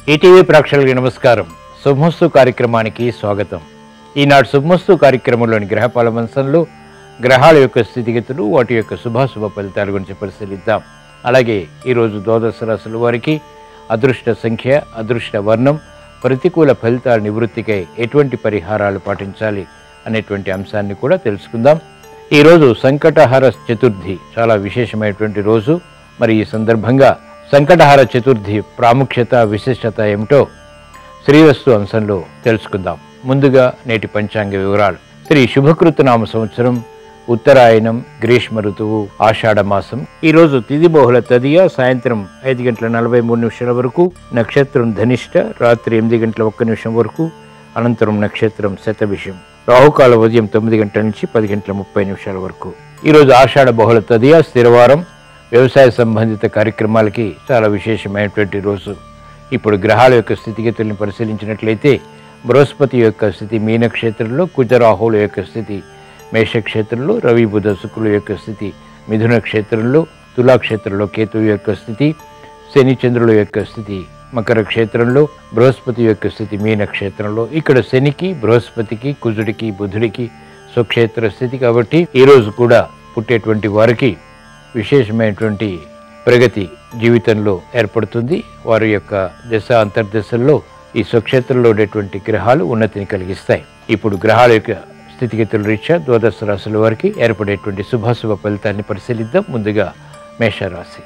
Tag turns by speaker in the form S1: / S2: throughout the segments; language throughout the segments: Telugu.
S1: ఈటీవీ ప్రేక్షకులకి నమస్కారం శుభమస్తు కార్యక్రమానికి స్వాగతం ఈనాడు శుభమస్తు కార్యక్రమంలోని గ్రహపాల వంశంలో గ్రహాల యొక్క స్థితిగతులు వాటి యొక్క శుభాశుభ ఫలితాల గురించి పరిశీలిద్దాం అలాగే ఈరోజు ద్వాదశ రాశుల వారికి అదృష్ట సంఖ్య అదృష్ట వర్ణం ప్రతికూల ఫలితాల నివృత్తికై ఎటువంటి పరిహారాలు పాటించాలి అనేటువంటి అంశాన్ని కూడా తెలుసుకుందాం ఈరోజు సంకటహార చతుర్థి చాలా విశేషమైనటువంటి రోజు మరి ఈ సందర్భంగా సంకటహార చతుర్థి ప్రాముఖ్యత విశిష్టత ఏమిటో శ్రీవస్తు అంశంలో తెలుసుకుందాం ముందుగా నేటి పంచాంగ వివరాలు శ్రీ శుభకృతనామ సంవత్సరం ఉత్తరాయణం గ్రీష్మ ఋతువు ఆషాఢ మాసం ఈ రోజు తిథి బహుళ తదియ సాయంత్రం ఐదు గంటల నలభై మూడు నిమిషాల వరకు నక్షత్రం ధనిష్ట రాత్రి ఎనిమిది గంటల ఒక్క నిమిషం వరకు అనంతరం నక్షత్రం శతభిషం రాహుకాల ఉదయం తొమ్మిది గంటల నుంచి పది గంటల ముప్పై నిమిషాల వరకు ఈరోజు ఆషాఢ బహుళ తదియ స్థిరవారం వ్యవసాయ సంబంధిత కార్యక్రమాలకి చాలా విశేషమైనటువంటి రోజు ఇప్పుడు గ్రహాల యొక్క స్థితిగతుల్ని పరిశీలించినట్లయితే బృహస్పతి యొక్క స్థితి మీనక్షేత్రంలో కుజరాహుల యొక్క స్థితి మేషక్షేత్రంలో రవి బుధ శుక్రుల యొక్క స్థితి మిథున క్షేత్రంలో తులాక్షేత్రంలో కేతువు యొక్క స్థితి శని చంద్రుల యొక్క స్థితి మకర క్షేత్రంలో బృహస్పతి యొక్క స్థితి మీన క్షేత్రంలో ఇక్కడ శనికి బృహస్పతికి కుజుడికి బుధుడికి స్వక్షేత్ర స్థితి కాబట్టి ఈ రోజు కూడా పుట్టేటువంటి వారికి విశేషమైనటువంటి ప్రగతి జీవితంలో ఏర్పడుతుంది వారి యొక్క దశ అంతర్దశల్లో ఈ స్వక్షేత్రంలో ఉండేటువంటి గ్రహాలు ఉన్నతిని కలిగిస్తాయి ఇప్పుడు గ్రహాల యొక్క స్థితిగతుల రీత్యా ద్వాదశ రాశుల వారికి ఏర్పడేటువంటి శుభాశుభ ఫలితాన్ని పరిశీలిద్దాం ముందుగా మేషరాశి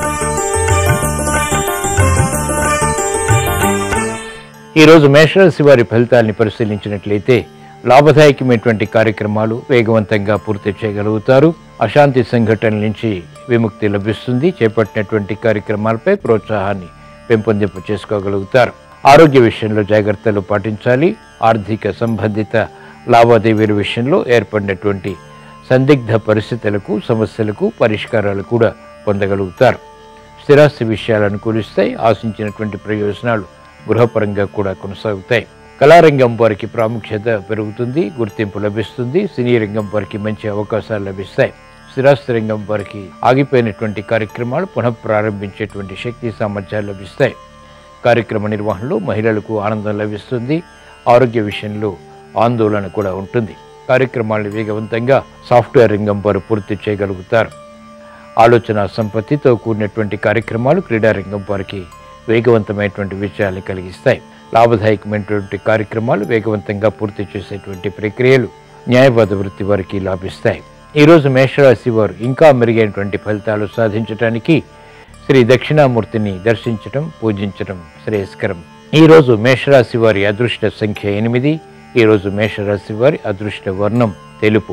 S1: ఈరోజు మేషరాశి వారి ఫలితాన్ని పరిశీలించినట్లయితే లాభదాయకమైనటువంటి కార్యక్రమాలు వేగవంతంగా పూర్తి చేయగలుగుతారు అశాంతి సంఘటనల నుంచి విముక్తి లభిస్తుంది చేపట్టినటువంటి కార్యక్రమాలపై ప్రోత్సాహాన్ని పెంపొందింపు చేసుకోగలుగుతారు ఆరోగ్య విషయంలో జాగ్రత్తలు పాటించాలి ఆర్థిక సంబంధిత లావాదేవీల విషయంలో ఏర్పడినటువంటి సందిగ్ధ పరిస్థితులకు సమస్యలకు పరిష్కారాలు కూడా పొందగలుగుతారు స్థిరాస్తి విషయాలు అనుకూలిస్తాయి ఆశించినటువంటి ప్రయోజనాలు గృహపరంగా కూడా కొనసాగుతాయి కళారంగం వారికి ప్రాముఖ్యత పెరుగుతుంది గుర్తింపు లభిస్తుంది సినీ రంగం వారికి మంచి అవకాశాలు లభిస్తాయి స్థిరాస్తి రంగం వారికి ఆగిపోయినటువంటి కార్యక్రమాలు పునఃప్రారంభించేటువంటి శక్తి సామర్థ్యాలు లభిస్తాయి కార్యక్రమ నిర్వహణలో మహిళలకు ఆనందం లభిస్తుంది ఆరోగ్య విషయంలో ఆందోళన కూడా ఉంటుంది కార్యక్రమాలను వేగవంతంగా సాఫ్ట్వేర్ రంగం వారు పూర్తి చేయగలుగుతారు ఆలోచన సంపత్తితో కూడినటువంటి కార్యక్రమాలు క్రీడారంగం వారికి వేగవంతమైనటువంటి విజయాన్ని కలిగిస్తాయి లాభదాయకమైనటువంటి కార్యక్రమాలు వేగవంతంగా పూర్తి చేసేటువంటి ప్రక్రియలు న్యాయవాద వృత్తి వారికి లాభిస్తాయి ఈరోజు మేషరాశి వారు ఇంకా మెరుగైనటువంటి ఫలితాలు సాధించడానికి శ్రీ దక్షిణామూర్తిని దర్శించటం పూజించటం శ్రేయస్కరం ఈరోజు మేషరాశి వారి అదృష్ట సంఖ్య ఎనిమిది ఈరోజు మేషరాశి వారి అదృష్ట వర్ణం తెలుపు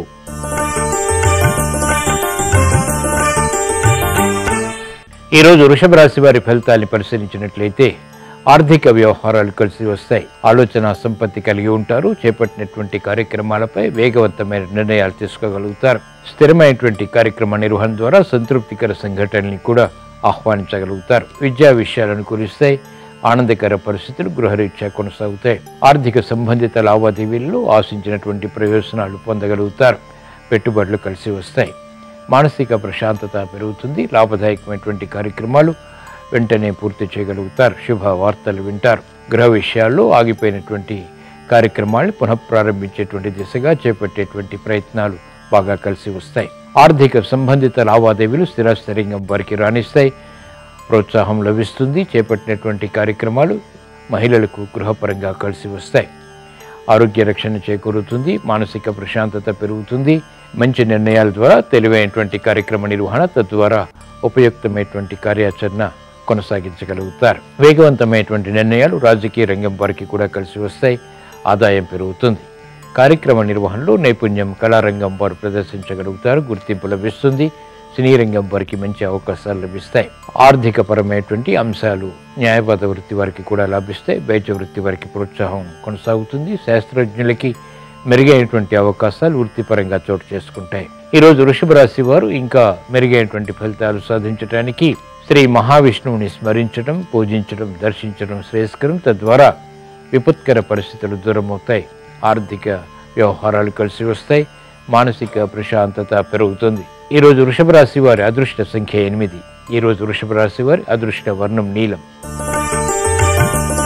S1: ఈరోజు వృషభ రాశి వారి ఫలితాన్ని పరిశీలించినట్లయితే ఆర్థిక వ్యవహారాలు కలిసి వస్తాయి ఆలోచన సంపత్తి కలిగి ఉంటారు చేపట్టినటువంటి కార్యక్రమాలపై వేగవంతమైన నిర్ణయాలు తీసుకోగలుగుతారు స్థిరమైనటువంటి కార్యక్రమ నిర్వహణ ద్వారా సంతృప్తికర సంఘటనల్ని కూడా ఆహ్వానించగలుగుతారు విద్యా విషయాలు అనుకూలిస్తాయి ఆనందకర పరిస్థితులు గృహరీత్యా కొనసాగుతాయి ఆర్థిక సంబంధిత లావాదేవీల్లో ఆశించినటువంటి ప్రయోజనాలు పొందగలుగుతారు పెట్టుబడులు కలిసి వస్తాయి మానసిక ప్రశాంతత పెరుగుతుంది లాభదాయకమైనటువంటి కార్యక్రమాలు వెంటనే పూర్తి చేయగలుగుతారు శుభ వార్తలు వింటారు గృహ విషయాల్లో ఆగిపోయినటువంటి కార్యక్రమాలను పునఃప్రారంభించేటువంటి దిశగా చేపట్టేటువంటి ప్రయత్నాలు బాగా కలిసి వస్తాయి ఆర్థిక సంబంధిత లావాదేవీలు స్థిరాస్తి రంగం వారికి రాణిస్తాయి ప్రోత్సాహం లభిస్తుంది చేపట్టినటువంటి కార్యక్రమాలు మహిళలకు గృహపరంగా కలిసి వస్తాయి ఆరోగ్య రక్షణ చేకూరుతుంది మానసిక ప్రశాంతత పెరుగుతుంది మంచి నిర్ణయాల ద్వారా తెలివైనటువంటి కార్యక్రమ నిర్వహణ తద్వారా ఉపయుక్తమైనటువంటి కార్యాచరణ కొనసాగించగలుగుతారు వేగవంతమైనటువంటి నిర్ణయాలు రాజకీయ రంగం వారికి కూడా కలిసి వస్తాయి ఆదాయం పెరుగుతుంది కార్యక్రమ నిర్వహణలో నైపుణ్యం కళారంగం వారు ప్రదర్శించగలుగుతారు గుర్తింపు లభిస్తుంది సినీ రంగం వారికి మంచి అవకాశాలు లభిస్తాయి ఆర్థిక పరమైనటువంటి అంశాలు న్యాయవాద వృత్తి వారికి కూడా లభిస్తాయి వైద్య వృత్తి వారికి ప్రోత్సాహం కొనసాగుతుంది శాస్త్రజ్ఞులకి మెరుగైనటువంటి అవకాశాలు వృత్తిపరంగా చోటు చేసుకుంటాయి ఈరోజు వృషభ రాశి వారు ఇంకా మెరుగైనటువంటి ఫలితాలు సాధించడానికి శ్రీ మహావిష్ణువుని స్మరించడం పూజించడం దర్శించడం శ్రేయస్కరం తద్వారా విపత్కర పరిస్థితులు దూరమవుతాయి ఆర్థిక వ్యవహారాలు కలిసి వస్తాయి మానసిక ప్రశాంతత పెరుగుతుంది ఈరోజు వృషభ రాశి వారి అదృష్ట సంఖ్య ఎనిమిది ఈరోజు వృషభ రాశి వారి అదృష్ట వర్ణం నీలం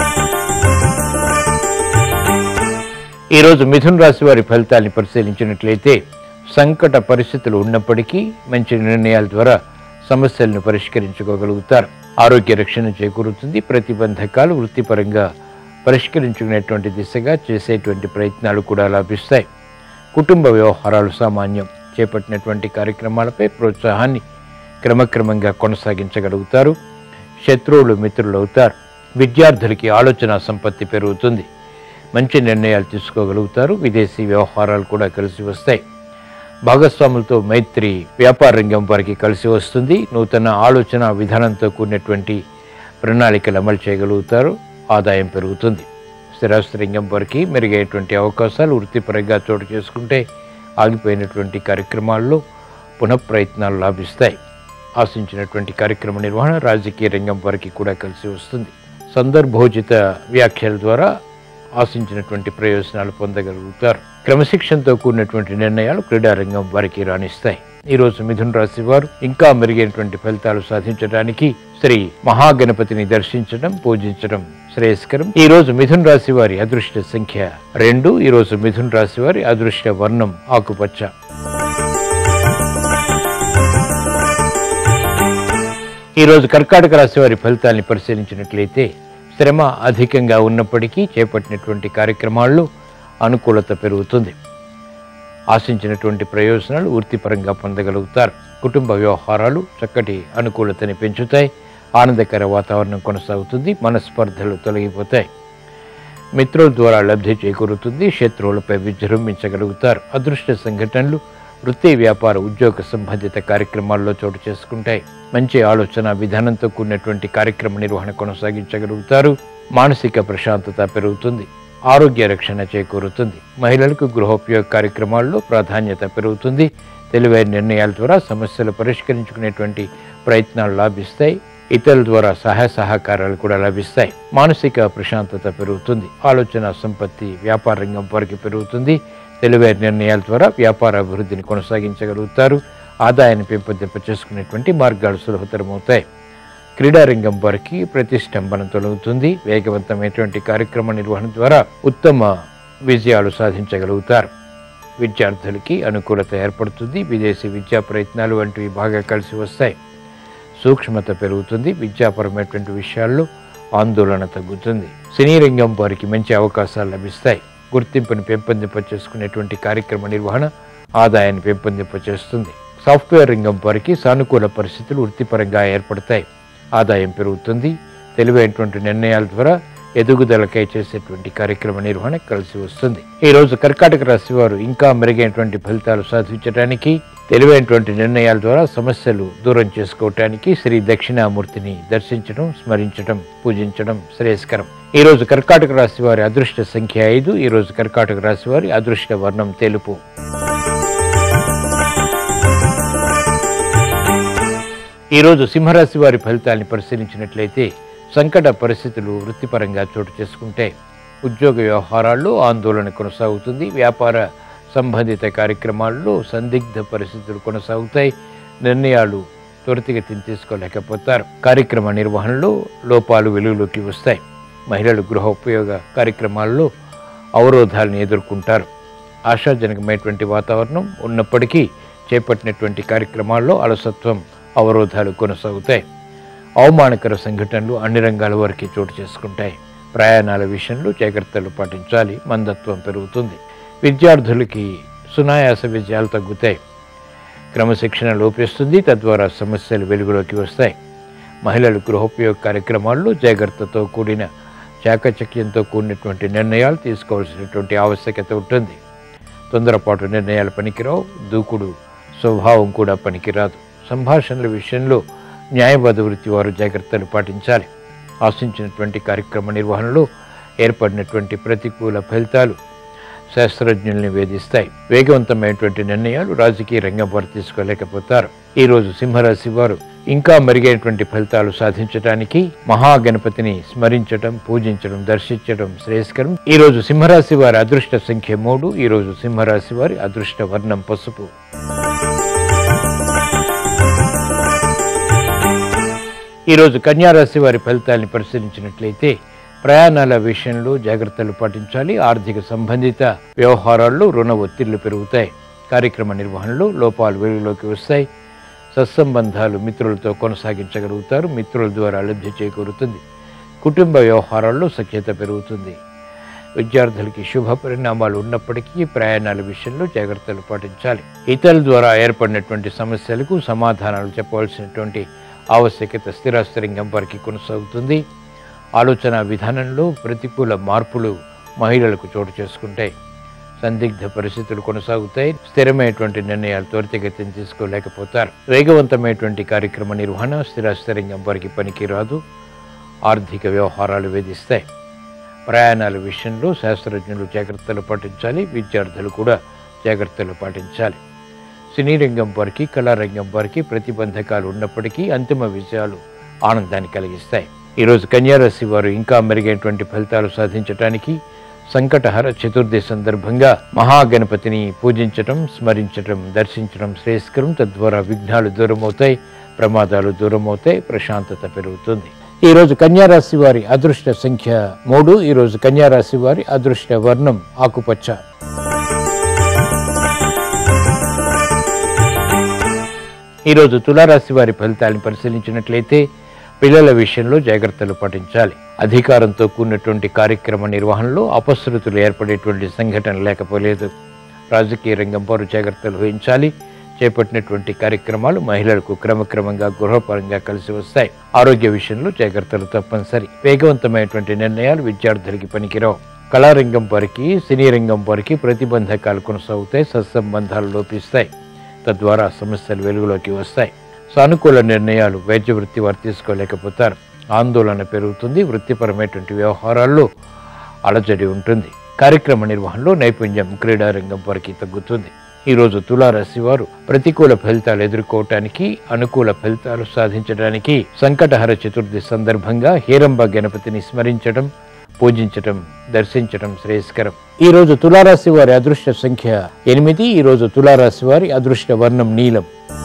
S1: ఈరోజు మిథున్ రాశి వారి ఫలితాన్ని పరిశీలించినట్లయితే సంకట పరిస్థితులు ఉన్నప్పటికీ మంచి నిర్ణయాల ద్వారా సమస్యలను పరిష్కరించుకోగలుగుతారు ఆరోగ్య రక్షణ చేకూరుతుంది ప్రతిబంధకాలు వృత్తిపరంగా పరిష్కరించుకునేటువంటి దిశగా చేసేటువంటి ప్రయత్నాలు కూడా లభిస్తాయి కుటుంబ వ్యవహారాలు సామాన్యం చేపట్టినటువంటి కార్యక్రమాలపై ప్రోత్సాహాన్ని క్రమక్రమంగా కొనసాగించగలుగుతారు శత్రువులు మిత్రులు అవుతారు విద్యార్థులకి ఆలోచన సంపత్తి పెరుగుతుంది మంచి నిర్ణయాలు తీసుకోగలుగుతారు విదేశీ వ్యవహారాలు కూడా కలిసి వస్తాయి భాగస్వాములతో మైత్రి వ్యాపార రంగం వారికి కలిసి వస్తుంది నూతన ఆలోచన విధానంతో కూడినటువంటి ప్రణాళికలు అమలు చేయగలుగుతారు ఆదాయం పెరుగుతుంది స్థిరాస్తి రంగం వారికి మెరుగైనటువంటి అవకాశాలు వృత్తిపరంగా చోటు చేసుకుంటే ఆగిపోయినటువంటి కార్యక్రమాల్లో పునఃప్రయత్నాలు లాభిస్తాయి ఆశించినటువంటి కార్యక్రమ నిర్వహణ రాజకీయ రంగం వారికి కూడా కలిసి వస్తుంది సందర్భోచిత వ్యాఖ్యల ద్వారా ఆశించినటువంటి ప్రయోజనాలు పొందగలుగుతారు క్రమశిక్షణతో కూడినటువంటి నిర్ణయాలు క్రీడారంగం వారికి రాణిస్తాయి ఈ రోజు మిథున రాశి వారు ఇంకా మెరుగైనటువంటి ఫలితాలు సాధించడానికి శ్రీ మహాగణపతిని దర్శించడం పూజించడం శ్రేయస్కరం ఈ రోజు మిథున రాశి వారి అదృష్ట సంఖ్య రెండు ఈ రోజు మిథున రాశి వారి అదృష్ట వర్ణం ఆకుపచ్చ ఈ రోజు కర్కాటక రాశి వారి ఫలితాన్ని పరిశీలించినట్లయితే శ్రమ అధికంగా ఉన్నప్పటికీ చేపట్టినటువంటి కార్యక్రమాల్లో అనుకూలత పెరుగుతుంది ఆశించినటువంటి ప్రయోజనాలు వృత్తిపరంగా పొందగలుగుతారు కుటుంబ వ్యవహారాలు చక్కటి అనుకూలతని పెంచుతాయి ఆనందకర వాతావరణం కొనసాగుతుంది మనస్పర్ధలు తొలగిపోతాయి మిత్రుల ద్వారా లబ్ధి చేకూరుతుంది శత్రువులపై విజృంభించగలుగుతారు అదృష్ట సంఘటనలు వృత్తి వ్యాపార ఉద్యోగ సంబంధిత కార్యక్రమాల్లో చోటు చేసుకుంటాయి మంచి ఆలోచన విధానంతో కూడినటువంటి కార్యక్రమ నిర్వహణ కొనసాగించగలుగుతారు మానసిక ప్రశాంతత పెరుగుతుంది ఆరోగ్య రక్షణ చేకూరుతుంది మహిళలకు గృహోపయోగ కార్యక్రమాల్లో ప్రాధాన్యత పెరుగుతుంది తెలివైన నిర్ణయాల ద్వారా సమస్యలు పరిష్కరించుకునేటువంటి ప్రయత్నాలు లాభిస్తాయి ఇతరుల ద్వారా సహాయ సహకారాలు కూడా లభిస్తాయి మానసిక ప్రశాంతత పెరుగుతుంది ఆలోచన సంపత్తి వ్యాపార రంగం వారికి పెరుగుతుంది తెలివైన నిర్ణయాల ద్వారా వ్యాపార అభివృద్ధిని కొనసాగించగలుగుతారు ఆదాయాన్ని పెంపొందింప చేసుకునేటువంటి మార్గాలు సులభతరమవుతాయి క్రీడారంగం వారికి ప్రతిష్టంభన తొలగుతుంది వేగవంతమైనటువంటి కార్యక్రమ నిర్వహణ ద్వారా ఉత్తమ విజయాలు సాధించగలుగుతారు విద్యార్థులకి అనుకూలత ఏర్పడుతుంది విదేశీ విద్యా ప్రయత్నాలు వంటివి బాగా కలిసి వస్తాయి సూక్ష్మత పెరుగుతుంది విద్యాపరమైనటువంటి విషయాల్లో ఆందోళన తగ్గుతుంది సినీ రంగం వారికి మంచి అవకాశాలు లభిస్తాయి గుర్తింపుని పెంపొందింప చేసుకునేటువంటి కార్యక్రమ నిర్వహణ ఆదాయాన్ని పెంపొందింప చేస్తుంది సాఫ్ట్వేర్ రంగం వారికి సానుకూల పరిస్థితులు వృత్తిపరంగా ఏర్పడతాయి ఆదాయం పెరుగుతుంది తెలివైనటువంటి నిర్ణయాల ద్వారా ఎదుగుదలకై చేసేటువంటి కార్యక్రమ నిర్వహణ కలిసి వస్తుంది ఈ రోజు కర్కాటక రాశి వారు ఇంకా మెరుగైనటువంటి ఫలితాలు సాధించడానికి తెలివైనటువంటి నిర్ణయాల ద్వారా సమస్యలు దూరం చేసుకోవటానికి శ్రీ దక్షిణామూర్తిని దర్శించడం స్మరించడం పూజించడం శ్రేయస్కరం ఈ రోజు కర్కాటక రాశి వారి అదృష్ట సంఖ్య ఐదు ఈ రోజు కర్కాటక రాశి వారి అదృష్ట వర్ణం తెలుపు ఈరోజు సింహరాశి వారి ఫలితాన్ని పరిశీలించినట్లయితే సంకట పరిస్థితులు వృత్తిపరంగా చోటు చేసుకుంటే ఉద్యోగ వ్యవహారాల్లో ఆందోళన కొనసాగుతుంది వ్యాపార సంబంధిత కార్యక్రమాల్లో సందిగ్ధ పరిస్థితులు కొనసాగుతాయి నిర్ణయాలు త్వరితగతిని తీసుకోలేకపోతారు కార్యక్రమ నిర్వహణలో లోపాలు వెలుగులోకి వస్తాయి మహిళలు గృహ ఉపయోగ కార్యక్రమాల్లో అవరోధాలను ఎదుర్కొంటారు ఆశాజనకమైనటువంటి వాతావరణం ఉన్నప్పటికీ చేపట్టినటువంటి కార్యక్రమాల్లో అలసత్వం అవరోధాలు కొనసాగుతాయి అవమానకర సంఘటనలు అన్ని రంగాల వరకు చోటు చేసుకుంటాయి ప్రయాణాల విషయంలో జాగ్రత్తలు పాటించాలి మందత్వం పెరుగుతుంది విద్యార్థులకి సునాయాస విజయాలు తగ్గుతాయి క్రమశిక్షణ లోపిస్తుంది తద్వారా సమస్యలు వెలుగులోకి వస్తాయి మహిళలు గృహోపయోగ కార్యక్రమాల్లో జాగ్రత్తతో కూడిన చాకచక్యంతో కూడినటువంటి నిర్ణయాలు తీసుకోవాల్సినటువంటి ఆవశ్యకత ఉంటుంది తొందరపాటు నిర్ణయాలు పనికిరావు దూకుడు స్వభావం కూడా పనికిరాదు సంభాషణల విషయంలో న్యాయవాద వృత్తి వారు జాగ్రత్తలు పాటించాలి ఆశించినటువంటి కార్యక్రమ నిర్వహణలో ఏర్పడినటువంటి ప్రతికూల ఫలితాలు శాస్త్రజ్ఞుల్ని వేధిస్తాయి వేగవంతమైనటువంటి నిర్ణయాలు రాజకీయ రంగం వారు తీసుకోలేకపోతారు ఈ రోజు సింహరాశి వారు ఇంకా మెరుగైనటువంటి ఫలితాలు సాధించడానికి మహాగణపతిని స్మరించడం పూజించడం దర్శించడం శ్రేయస్కరం ఈ రోజు సింహరాశి వారి అదృష్ట సంఖ్య మూడు ఈ రోజు సింహరాశి వారి అదృష్ట వర్ణం పసుపు ఈ రోజు కన్యారాశి వారి ఫలితాన్ని పరిశీలించినట్లయితే ప్రయాణాల విషయంలో జాగ్రత్తలు పాటించాలి ఆర్థిక సంబంధిత వ్యవహారాల్లో రుణ ఒత్తిళ్లు పెరుగుతాయి కార్యక్రమ నిర్వహణలో లోపాలు వెలుగులోకి వస్తాయి సత్సంబంధాలు మిత్రులతో కొనసాగించగలుగుతారు మిత్రుల ద్వారా లబ్ధి చేకూరుతుంది కుటుంబ వ్యవహారాల్లో సఖ్యత పెరుగుతుంది విద్యార్థులకి శుభ పరిణామాలు ఉన్నప్పటికీ ప్రయాణాల విషయంలో జాగ్రత్తలు పాటించాలి ఇతరుల ద్వారా ఏర్పడినటువంటి సమస్యలకు సమాధానాలు చెప్పవలసినటువంటి ఆవశ్యకత స్థిరాస్థిరంగం వారికి కొనసాగుతుంది ఆలోచన విధానంలో ప్రతికూల మార్పులు మహిళలకు చోటు చేసుకుంటాయి సందిగ్ధ పరిస్థితులు కొనసాగుతాయి స్థిరమైనటువంటి నిర్ణయాలు త్వరితగతిని తీసుకోలేకపోతారు వేగవంతమైనటువంటి కార్యక్రమ నిర్వహణ స్థిరాస్థిరంగం వారికి పనికిరాదు ఆర్థిక వ్యవహారాలు వేధిస్తాయి ప్రయాణాల విషయంలో శాస్త్రజ్ఞులు జాగ్రత్తలు పాటించాలి విద్యార్థులు కూడా జాగ్రత్తలు పాటించాలి సినీ రంగం వారికి కళారంగం వారికి ప్రతిబంధకాలు ఉన్నప్పటికీ అంతిమ విజయాలు ఆనందాన్ని కలిగిస్తాయి ఈరోజు కన్యారాశి వారు ఇంకా మెరుగైనటువంటి ఫలితాలు సాధించడానికి సంకటహర చతుర్థి సందర్భంగా మహాగణపతిని పూజించటం స్మరించటం దర్శించడం శ్రేయస్కరం తద్వారా విఘ్నాలు దూరమవుతాయి ప్రమాదాలు దూరమవుతాయి ప్రశాంతత పెరుగుతుంది ఈ రోజు కన్యారాశి వారి అదృష్ట సంఖ్య మూడు ఈ రోజు కన్యారాశి వారి అదృష్ట వర్ణం ఆకుపచ్చ ఈరోజు తులారాశి వారి ఫలితాలను పరిశీలించినట్లయితే పిల్లల విషయంలో జాగ్రత్తలు పాటించాలి అధికారంతో కూడినటువంటి కార్యక్రమ నిర్వహణలో అపశృతులు ఏర్పడేటువంటి సంఘటన లేకపోలేదు రాజకీయ రంగం వారు జాగ్రత్తలు వహించాలి చేపట్టినటువంటి కార్యక్రమాలు మహిళలకు క్రమక్రమంగా గృహపరంగా కలిసి వస్తాయి ఆరోగ్య విషయంలో జాగ్రత్తలు తప్పనిసరి వేగవంతమైనటువంటి నిర్ణయాలు విద్యార్థులకి పనికిరావు కళారంగం వారికి సినీ రంగం వారికి ప్రతిబంధకాలు కొనసాగుతాయి సత్సంబంధాలు లోపిస్తాయి తద్వారా సమస్యలు వెలుగులోకి వస్తాయి సానుకూల నిర్ణయాలు వైద్య వృత్తి వారు తీసుకోలేకపోతారు ఆందోళన పెరుగుతుంది వృత్తిపరమైనటువంటి వ్యవహారాల్లో అలజడి ఉంటుంది కార్యక్రమ నిర్వహణలో నైపుణ్యం క్రీడారంగం వారికి తగ్గుతుంది ఈరోజు తులారాశి వారు ప్రతికూల ఫలితాలు ఎదుర్కోవటానికి అనుకూల ఫలితాలు సాధించడానికి సంకటహర చతుర్థి సందర్భంగా హేరంబ గణపతిని స్మరించడం పూజించటం దర్శించటం శ్రేయస్కరం ఈ రోజు తులారాశి వారి అదృష్ట సంఖ్య ఎనిమిది ఈ రోజు తులారాశి వారి అదృష్ట వర్ణం నీలం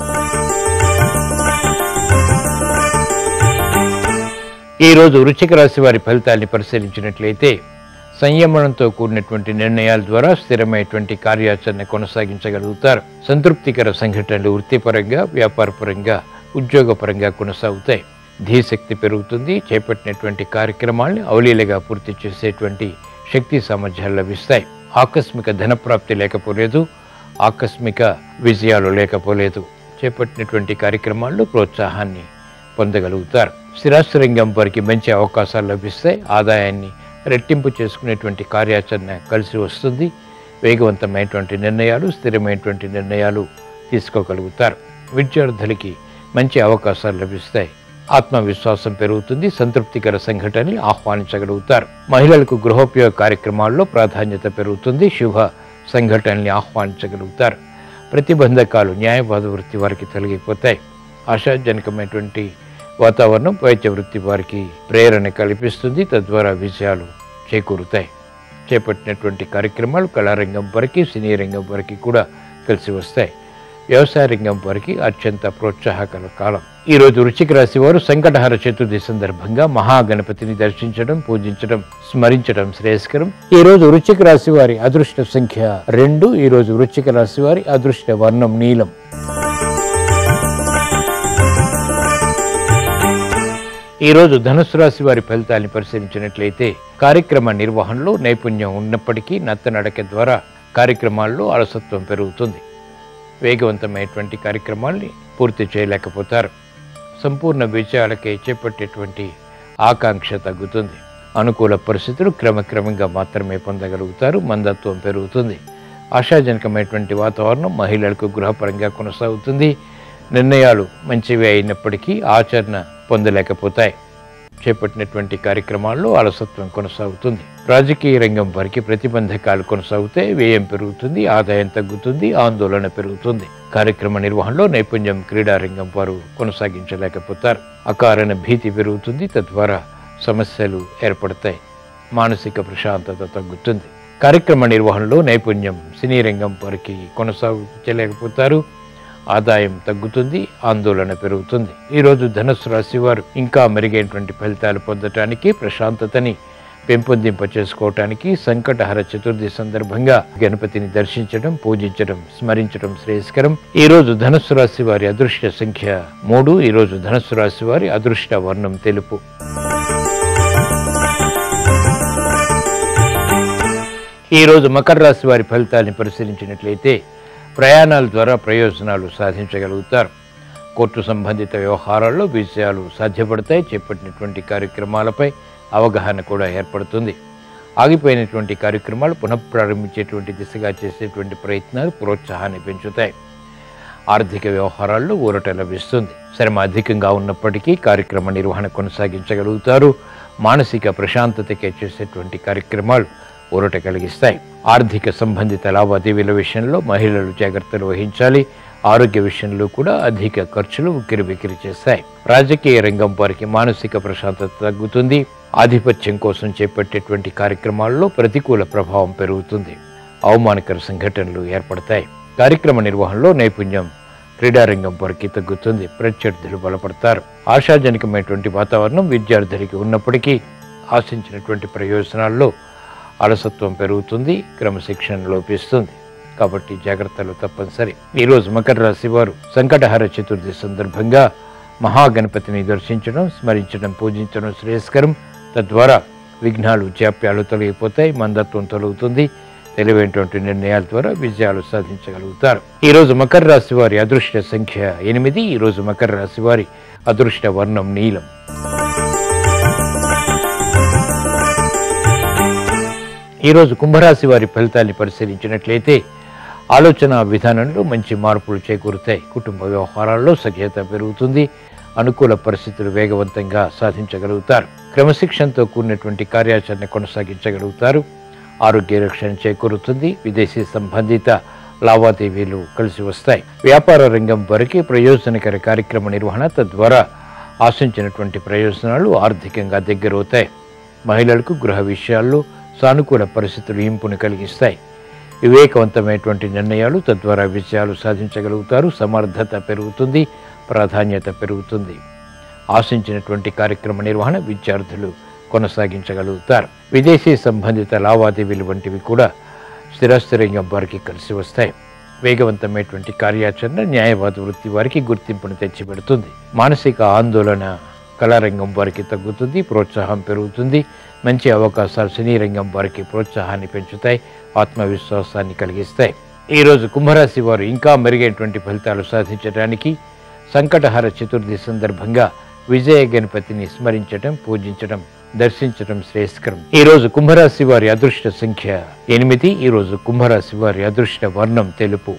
S1: ఈ రోజు వృశ్చిక రాశి వారి ఫలితాల్ని పరిశీలించినట్లయితే సంయమనంతో కూడినటువంటి నిర్ణయాల ద్వారా స్థిరమైనటువంటి కార్యాచరణ కొనసాగించగలుగుతారు సంతృప్తికర సంఘటనలు వృత్తిపరంగా వ్యాపారపరంగా ఉద్యోగపరంగా కొనసాగుతాయి ధీశక్తి పెరుగుతుంది చేపట్టినటువంటి కార్యక్రమాల్ని అవలీలగా పూర్తి చేసేటువంటి శక్తి సామర్థ్యాలు లభిస్తాయి ఆకస్మిక ధనప్రాప్తి లేకపోలేదు ఆకస్మిక విజయాలు లేకపోలేదు చేపట్టినటువంటి కార్యక్రమాల్లో ప్రోత్సాహాన్ని పొందగలుగుతారు స్థిరాస్తి రంగం వారికి మంచి అవకాశాలు లభిస్తాయి ఆదాయాన్ని రెట్టింపు చేసుకునేటువంటి కార్యాచరణ కలిసి వస్తుంది వేగవంతమైనటువంటి నిర్ణయాలు స్థిరమైనటువంటి నిర్ణయాలు తీసుకోగలుగుతారు విద్యార్థులకి మంచి అవకాశాలు లభిస్తాయి ఆత్మవిశ్వాసం పెరుగుతుంది సంతృప్తికర సంఘటనని ఆహ్వానించగలుగుతారు మహిళలకు గృహోపయోగ కార్యక్రమాల్లో ప్రాధాన్యత పెరుగుతుంది శుభ సంఘటనల్ని ఆహ్వానించగలుగుతారు ప్రతిబంధకాలు న్యాయవాద వృత్తి వారికి తొలగిపోతాయి ఆశాజనకమైనటువంటి వాతావరణం వైద్య వృత్తి వారికి ప్రేరణ కల్పిస్తుంది తద్వారా విజయాలు చేకూరుతాయి చేపట్టినటువంటి కార్యక్రమాలు కళారంగం వరకు సినీ రంగం వరకు కూడా కలిసి వస్తాయి వ్యవసాయ రంగం వారికి అత్యంత ప్రోత్సాహకర కాలం ఈ రోజు వృశ్చిక రాశి వారు సంకటహర చతుర్థి సందర్భంగా మహాగణపతిని దర్శించడం పూజించడం స్మరించడం శ్రేయస్కరం ఈ రోజు వృశ్చిక రాశి వారి అదృష్ట సంఖ్య రెండు ఈ రోజు వృశ్చిక రాశి వారి అదృష్ట వర్ణం నీలం ఈ రోజు ధనుసు రాశి వారి ఫలితాన్ని పరిశీలించినట్లయితే కార్యక్రమ నిర్వహణలో నైపుణ్యం ఉన్నప్పటికీ నత్తనడక ద్వారా కార్యక్రమాల్లో అలసత్వం పెరుగుతుంది వేగవంతమైనటువంటి కార్యక్రమాల్ని పూర్తి చేయలేకపోతారు సంపూర్ణ విజయాలకై చేపట్టేటువంటి ఆకాంక్ష తగ్గుతుంది అనుకూల పరిస్థితులు క్రమక్రమంగా మాత్రమే పొందగలుగుతారు మందత్వం పెరుగుతుంది ఆశాజనకమైనటువంటి వాతావరణం మహిళలకు గృహపరంగా కొనసాగుతుంది నిర్ణయాలు మంచివి అయినప్పటికీ ఆచరణ పొందలేకపోతాయి చేపట్టినటువంటి కార్యక్రమాల్లో అలసత్వం కొనసాగుతుంది రాజకీయ రంగం వారికి ప్రతిబంధకాలు కొనసాగుతాయి వ్యయం పెరుగుతుంది ఆదాయం తగ్గుతుంది ఆందోళన పెరుగుతుంది కార్యక్రమ నిర్వహణలో నైపుణ్యం క్రీడా రంగం వారు కొనసాగించలేకపోతారు అకారణ భీతి పెరుగుతుంది తద్వారా సమస్యలు ఏర్పడతాయి మానసిక ప్రశాంతత తగ్గుతుంది కార్యక్రమ నిర్వహణలో నైపుణ్యం సినీ రంగం వారికి కొనసాగించలేకపోతారు ఆదాయం తగ్గుతుంది ఆందోళన పెరుగుతుంది ఈరోజు ధనుసు రాశి వారు ఇంకా మెరుగైనటువంటి ఫలితాలు పొందటానికి ప్రశాంతతని పెంపొందింప చేసుకోవటానికి సంకటహర చతుర్థి సందర్భంగా గణపతిని దర్శించడం పూజించడం స్మరించడం శ్రేయస్కరం ఈ రోజు ధనుస్సు రాశి వారి అదృష్ట సంఖ్య మూడు ఈ రోజు ధనుస్సు రాశి వారి అదృష్ట వర్ణం తెలుపు ఈ రోజు మకర రాశి వారి ఫలితాన్ని పరిశీలించినట్లయితే ప్రయాణాల ద్వారా ప్రయోజనాలు సాధించగలుగుతారు కోర్టు సంబంధిత వ్యవహారాల్లో విజయాలు సాధ్యపడతాయి చేపట్టినటువంటి కార్యక్రమాలపై అవగాహన కూడా ఏర్పడుతుంది ఆగిపోయినటువంటి కార్యక్రమాలు పునఃప్రారంభించేటువంటి దిశగా చేసేటువంటి ప్రయత్నాలు ప్రోత్సాహాన్ని పెంచుతాయి ఆర్థిక వ్యవహారాల్లో ఊరట లభిస్తుంది శ్రమ అధికంగా ఉన్నప్పటికీ కార్యక్రమ నిర్వహణ కొనసాగించగలుగుతారు మానసిక ప్రశాంతతకే చేసేటువంటి కార్యక్రమాలు ఊరట కలిగిస్తాయి ఆర్థిక సంబంధిత లావాదేవీల విషయంలో మహిళలు జాగ్రత్తలు వహించాలి ఆరోగ్య విషయంలో కూడా అధిక ఖర్చులు ఉక్కిరిబిక్కిరి చేస్తాయి రాజకీయ రంగం వారికి మానసిక ప్రశాంతత తగ్గుతుంది ఆధిపత్యం కోసం చేపట్టేటువంటి కార్యక్రమాల్లో ప్రతికూల ప్రభావం పెరుగుతుంది అవమానకర సంఘటనలు ఏర్పడతాయి కార్యక్రమ నిర్వహణలో నైపుణ్యం క్రీడారంగం వారికి తగ్గుతుంది ప్రత్యర్థులు బలపడతారు ఆశాజనకమైనటువంటి వాతావరణం విద్యార్థులకి ఉన్నప్పటికీ ఆశించినటువంటి ప్రయోజనాల్లో అలసత్వం పెరుగుతుంది క్రమశిక్షణ లోపిస్తుంది కాబట్టి జాగ్రత్తలు తప్పనిసరి ఈరోజు మకర రాశి వారు సంకటహర చతుర్థి సందర్భంగా మహాగణపతిని దర్శించడం స్మరించడం పూజించడం శ్రేయస్కరం తద్వారా విఘ్నాలు జాప్యాలు తొలగిపోతాయి మందత్వం తొలగుతుంది తెలివైనటువంటి నిర్ణయాల ద్వారా విజయాలు సాధించగలుగుతారు ఈ రోజు మకర రాశి వారి అదృష్ట సంఖ్య ఎనిమిది ఈ రోజు మకర రాశి వారి అదృష్ట వర్ణం నీలం ఈరోజు కుంభరాశి వారి ఫలితాన్ని పరిశీలించినట్లయితే ఆలోచన విధానంలో మంచి మార్పులు చేకూరుతాయి కుటుంబ వ్యవహారాల్లో సఖ్యత పెరుగుతుంది అనుకూల పరిస్థితులు వేగవంతంగా సాధించగలుగుతారు క్రమశిక్షణతో కూడినటువంటి కార్యాచరణ కొనసాగించగలుగుతారు ఆరోగ్య రక్షణ చేకూరుతుంది విదేశీ సంబంధిత లావాదేవీలు కలిసి వస్తాయి వ్యాపార రంగం వరకు ప్రయోజనకర కార్యక్రమ నిర్వహణ తద్వారా ఆశించినటువంటి ప్రయోజనాలు ఆర్థికంగా దగ్గరవుతాయి మహిళలకు గృహ విషయాల్లో సానుకూల పరిస్థితులు ఇంపును కలిగిస్తాయి వివేకవంతమైనటువంటి నిర్ణయాలు తద్వారా విజయాలు సాధించగలుగుతారు సమర్థత పెరుగుతుంది ప్రాధాన్యత పెరుగుతుంది ఆశించినటువంటి కార్యక్రమ నిర్వహణ విద్యార్థులు కొనసాగించగలుగుతారు విదేశీ సంబంధిత లావాదేవీలు వంటివి కూడా స్థిరస్థిరంగా వారికి కలిసి వస్తాయి వేగవంతమైనటువంటి కార్యాచరణ న్యాయవాద వృత్తి వారికి గుర్తింపును తెచ్చిపెడుతుంది మానసిక ఆందోళన కళారంగం వారికి తగ్గుతుంది ప్రోత్సాహం పెరుగుతుంది మంచి అవకాశాలు సినీ రంగం వారికి ప్రోత్సాహాన్ని పెంచుతాయి ఆత్మవిశ్వాసాన్ని కలిగిస్తాయి ఈరోజు కుంభరాశి వారు ఇంకా మెరుగైనటువంటి ఫలితాలు సాధించడానికి సంకటహర చతుర్థి సందర్భంగా విజయ గణపతిని స్మరించడం పూజించడం దర్శించడం శ్రేయస్కరం ఈ రోజు కుంభరాశి వారి అదృష్ట సంఖ్య ఎనిమిది ఈ రోజు కుంభరాశి వారి అదృష్ట వర్ణం తెలుపు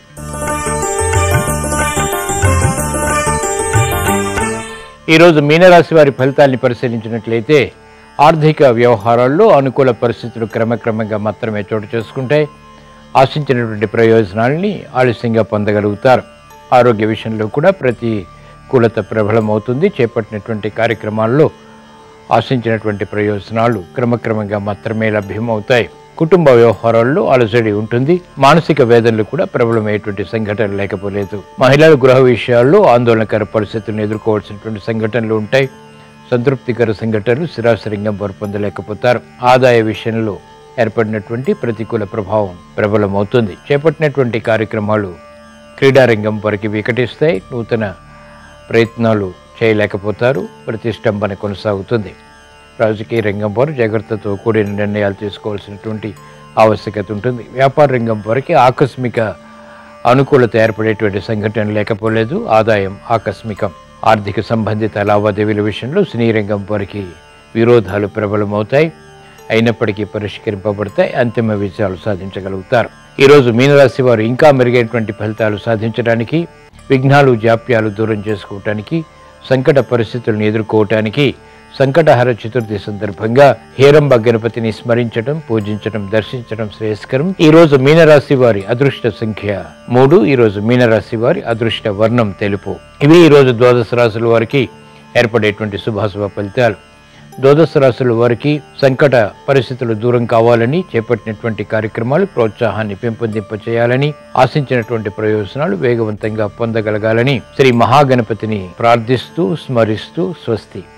S1: ఈరోజు మీనరాశి వారి ఫలితాల్ని పరిశీలించినట్లయితే ఆర్థిక వ్యవహారాల్లో అనుకూల పరిస్థితులు క్రమక్రమంగా మాత్రమే చోటు చేసుకుంటాయి ఆశించినటువంటి ప్రయోజనాల్ని ఆలస్యంగా పొందగలుగుతారు ఆరోగ్య విషయంలో కూడా ప్రతికూలత ప్రబలమవుతుంది చేపట్టినటువంటి కార్యక్రమాల్లో ఆశించినటువంటి ప్రయోజనాలు క్రమక్రమంగా మాత్రమే లభ్యమవుతాయి కుటుంబ వ్యవహారాల్లో అలసడి ఉంటుంది మానసిక వేదనలు కూడా ప్రబలమైనటువంటి సంఘటనలు లేకపోలేదు మహిళల గృహ విషయాల్లో ఆందోళనకర పరిస్థితులను ఎదుర్కోవాల్సినటువంటి సంఘటనలు ఉంటాయి సంతృప్తికర సంఘటనలు స్థిరాశరంగం వారు పొందలేకపోతారు ఆదాయ విషయంలో ఏర్పడినటువంటి ప్రతికూల ప్రభావం ప్రబలమవుతుంది చేపట్టినటువంటి కార్యక్రమాలు క్రీడారంగం వారికి వికటిస్తాయి నూతన ప్రయత్నాలు చేయలేకపోతారు ప్రతిష్టంభన కొనసాగుతుంది రాజకీయ రంగం వారు జాగ్రత్తతో కూడిన నిర్ణయాలు తీసుకోవాల్సినటువంటి ఆవశ్యకత ఉంటుంది వ్యాపార రంగం వారికి ఆకస్మిక అనుకూలత ఏర్పడేటువంటి సంఘటన లేకపోలేదు ఆదాయం ఆకస్మికం ఆర్థిక సంబంధిత లావాదేవీల విషయంలో సినీ రంగం వారికి విరోధాలు ప్రబలమవుతాయి అయినప్పటికీ పరిష్కరింపబడతాయి అంతిమ విజయాలు సాధించగలుగుతారు ఈరోజు మీనరాశి వారు ఇంకా మెరుగైనటువంటి ఫలితాలు సాధించడానికి విఘ్నాలు జాప్యాలు దూరం చేసుకోవటానికి సంకట పరిస్థితులను ఎదుర్కోవటానికి సంకటహర చతుర్థి సందర్భంగా హేరంబ గణపతిని స్మరించడం పూజించడం దర్శించడం శ్రేయస్కరం ఈ రోజు మీనరాశి వారి అదృష్ట సంఖ్య మూడు ఈ రోజు మీనరాశి వారి అదృష్ట వర్ణం తెలుపు ఇవి ఈ రోజు ద్వాదశ రాశుల వారికి ఏర్పడేటువంటి శుభాశుభ ఫలితాలు ద్వాదశ రాశుల వారికి సంకట పరిస్థితులు దూరం కావాలని చేపట్టినటువంటి కార్యక్రమాలు ప్రోత్సాహాన్ని పెంపొందింపచేయాలని ఆశించినటువంటి ప్రయోజనాలు వేగవంతంగా పొందగలగాలని శ్రీ మహాగణపతిని ప్రార్థిస్తూ స్మరిస్తూ స్వస్తి